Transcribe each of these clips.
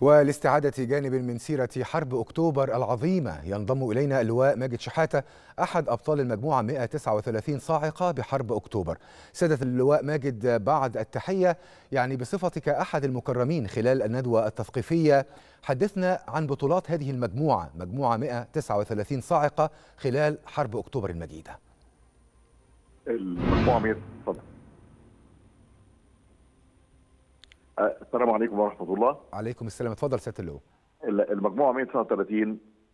ولاستعادة جانب من سيرة حرب أكتوبر العظيمة ينضم إلينا اللواء ماجد شحاتة أحد أبطال المجموعة 139 صاعقة بحرب أكتوبر سيادة اللواء ماجد بعد التحية يعني بصفتك أحد المكرمين خلال الندوة التثقيفية حدثنا عن بطولات هذه المجموعة مجموعة 139 صاعقة خلال حرب أكتوبر المجيدة المجموعة 100 اتفضل السلام عليكم ورحمة الله عليكم السلام اتفضل سيادة اللواء المجموعة 139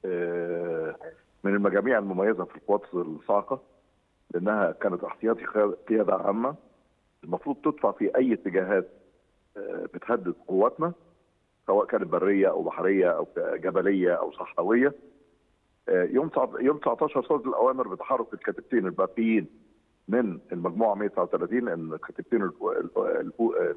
من المجاميع المميزة في القوات الصاعقة لأنها كانت احتياطي قيادة عامة المفروض تدفع في أي اتجاهات بتهدد قواتنا سواء كانت برية أو بحرية أو جبلية أو صحراوية يوم يوم 19 صدر الأوامر بتحرك الكتيبتين الباقيين من المجموعه 139 الكتيبتين ال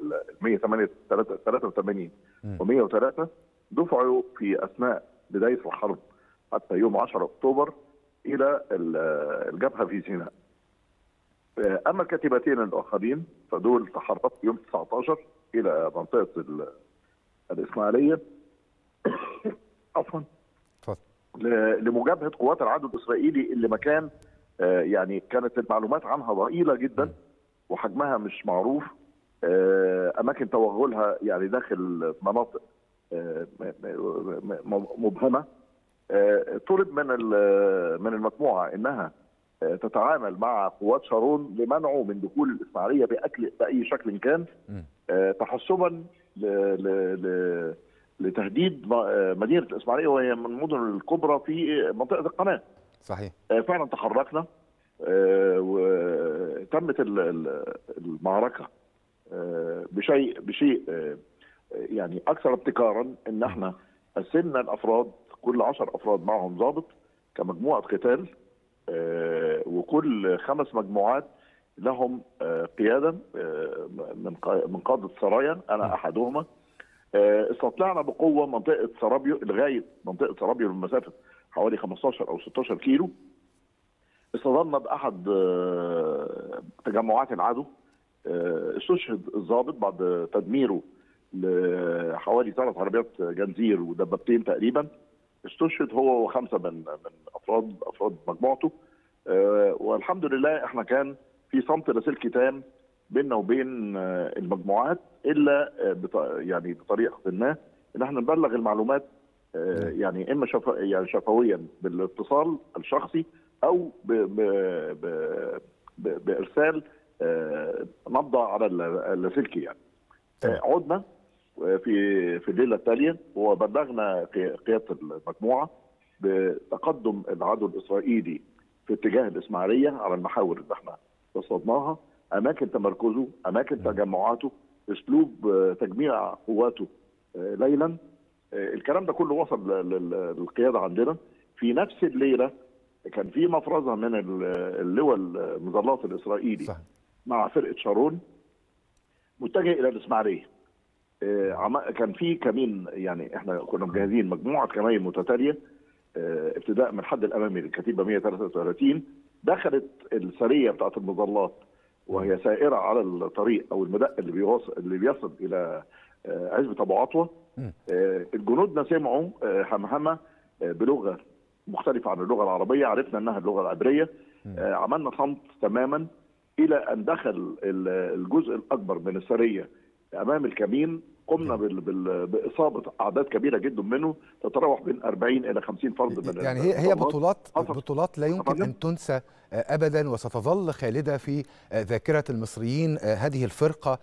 183 و 103 دفعوا في اثناء بدايه الحرب حتى يوم 10 اكتوبر الى الجبهه في سيناء. اما الكتيبتين الاخرين فدول تحركوا يوم 19 الى منطقه الاسماعيليه عفوا لمجابهه قوات العدو الاسرائيلي اللي مكان يعني كانت المعلومات عنها ضئيله جدا وحجمها مش معروف اماكن توغلها يعني داخل مناطق مبهمه طلب من من المجموعه انها تتعامل مع قوات شارون لمنعه من دخول الاسماعيليه باكل باي شكل كان تحسبا لتهديد مدينه الاسماعيليه وهي من المدن الكبرى في منطقه القناه صحيح فعلا تحركنا وتمت المعركه بشيء بشيء يعني اكثر ابتكارا ان احنا قسمنا الافراد كل 10 افراد معهم ضابط كمجموعه قتال وكل خمس مجموعات لهم قياده من من قاده سرايا انا احدهما استطلعنا بقوه منطقه سرابيو لغايه منطقه سرابيو بمسافه حوالي 15 او 16 كيلو اصطدمنا باحد تجمعات العدو استشهد الضابط بعد تدميره لحوالي ثلاث عربيات جنزير ودبابتين تقريبا استشهد هو وخمسه من من افراد افراد مجموعته والحمد لله احنا كان في صمت لاسلكي تام بيننا وبين المجموعات الا يعني بطريقه ما ان احنا نبلغ المعلومات يعني اما شف... يعني شفويا بالاتصال الشخصي او ب... ب... ب... ب... بارسال نبضه على اللاسلكي يعني عدنا في في الليله التاليه وبلغنا قياده المجموعه بتقدم العدو الاسرائيلي في اتجاه الاسماعيليه على المحاور اللي احنا رصدناها اماكن تمركزه اماكن تجمعاته اسلوب تجميع قواته ليلا الكلام ده كله وصل للقياده عندنا في نفس الليله كان في مفرزه من اللواء المظلات الاسرائيلي صح. مع فرقه شارون متجه الى الاسماعيليه كان في كمين يعني احنا كنا مجهزين مجموعه كمين متتاليه ابتداء من الحد الامامي للكتيبه 133 دخلت السريه بتاعت المظلات وهي سائره على الطريق او المدق اللي بيوصل اللي بيصل الى عزبه ابو عطوه الجنودنا سمعوا همهمه بلغه مختلفه عن اللغه العربيه عرفنا انها اللغه العبريه عملنا صمت تماما الى ان دخل الجزء الاكبر من السريه امام الكمين قمنا بال بال باصابه اعداد كبيره جدا منه تتراوح بين 40 الى 50 فرد من يعني هي هي بطولات بطولات لا يمكن ان تنسى ابدا وستظل خالده في ذاكره المصريين هذه الفرقه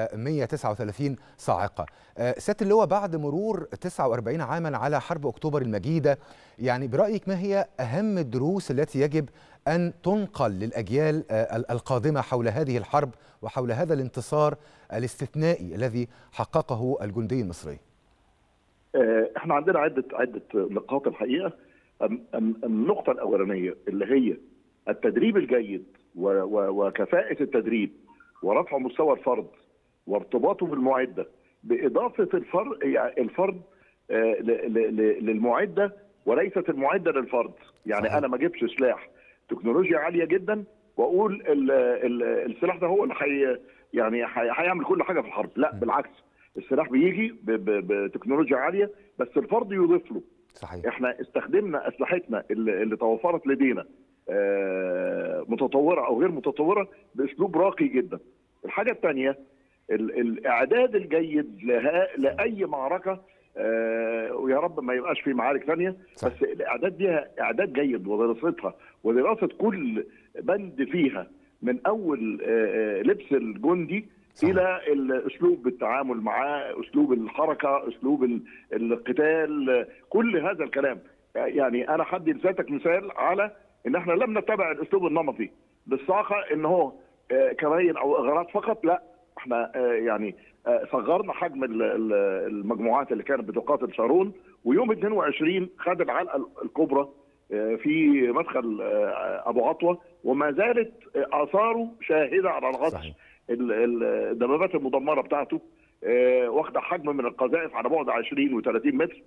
139 صاعقه. سياده اللواء بعد مرور 49 عاما على حرب اكتوبر المجيده يعني برايك ما هي اهم الدروس التي يجب ان تنقل للاجيال القادمه حول هذه الحرب وحول هذا الانتصار الاستثنائي الذي حققه الجندي المصري؟ احنا عندنا عده عده نقاط الحقيقه النقطه الاولانيه اللي هي التدريب الجيد وكفاءه التدريب ورفع مستوى الفرد وارتباطه بالمعده باضافه الفرد الفرد للمعده وليست المعده للفرد يعني صحيح. انا ما اجيبش سلاح تكنولوجيا عاليه جدا واقول ال ال السلاح ده هو اللي حي يعني هيعمل كل حاجه في الحرب لا بالعكس السلاح بيجي بتكنولوجيا عاليه بس الفرد يضيف له صحيح احنا استخدمنا اسلحتنا اللي, اللي توفرت لدينا متطوره او غير متطوره باسلوب راقي جدا الحاجه الثانيه الاعداد الجيد لها لاي معركه آه ويا رب ما يبقاش في معارك ثانيه بس الاعداد دي اعداد جيد ودراستها ودراسه كل بند فيها من اول آه لبس الجندي صحيح. الى اسلوب التعامل معاه اسلوب الحركه اسلوب القتال كل هذا الكلام يعني انا حدي لساتك مثال على ان احنا لم نتبع الاسلوب النمطي بالصاقه ان هو آه كباين او اغراض فقط لا احنا يعني صغرنا حجم المجموعات اللي كانت بتقاتل شارون ويوم 22 خد العلقه الكبرى في مدخل ابو عطوه وما زالت اثاره شاهده على الغطس الدبابات المدمره بتاعته واخده حجم من القذائف على بعد 20 و30 متر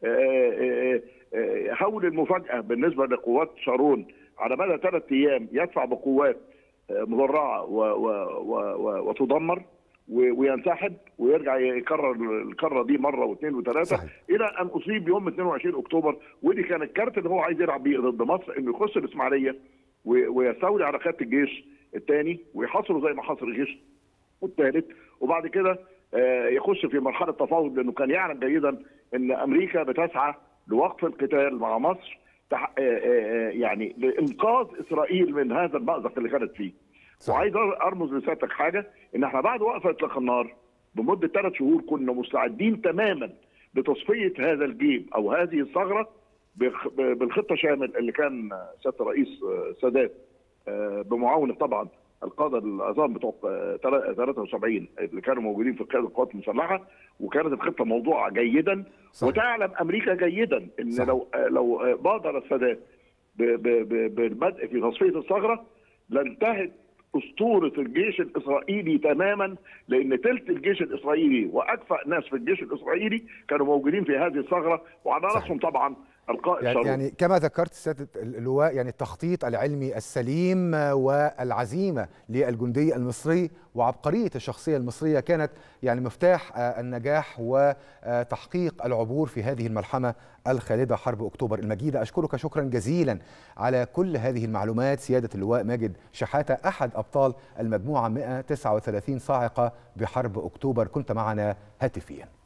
هول المفاجاه بالنسبه لقوات شارون على مدى ثلاث ايام يدفع بقوات مدرعه وتدمر وينسحب ويرجع يكرر الكره دي مره واثنين وثلاثه صحيح. الى ان اصيب يوم 22 اكتوبر ودي كان الكارت اللي هو عايز يلعب بيه ضد مصر انه يخش الاسماعيليه ويستولي على قياده الجيش الثاني ويحاصره زي ما حاصر الجيش الثالث وبعد كده يخش في مرحله تفاوض لانه كان يعلم جيدا ان امريكا بتسعى لوقف القتال مع مصر يعني لانقاذ اسرائيل من هذا المازق اللي كانت فيه صحيح. وعايز ارمز لسيادتك حاجه ان احنا بعد وقفه اطلاق النار بمده ثلاث شهور كنا مستعدين تماما لتصفيه هذا الجيب او هذه الثغره بالخطه شامل اللي كان سياده الرئيس سادات بمعاونه طبعا القاده العظام بتوع 73 اللي كانوا موجودين في قياده القوات المسلحه وكانت الخطه موضوعه جيدا صحيح. وتعلم امريكا جيدا ان صحيح. لو لو بادر السادات بالبدء في تصفيه الثغره لانتهت اسطوره الجيش الاسرائيلي تماما لان ثلث الجيش الاسرائيلي واكفأ ناس في الجيش الاسرائيلي كانوا موجودين في هذه الثغره وعلى راسهم طبعا القائد يعني, شارون. يعني كما ذكرت سياده اللواء يعني التخطيط العلمي السليم والعزيمه للجندي المصري وعبقريه الشخصيه المصريه كانت يعني مفتاح النجاح وتحقيق العبور في هذه الملحمه الخالده حرب اكتوبر المجيده اشكرك شكرا جزيلا على كل هذه المعلومات سياده اللواء ماجد شحاته احد ابطال المجموعه 139 صاعقه بحرب اكتوبر كنت معنا هاتفيا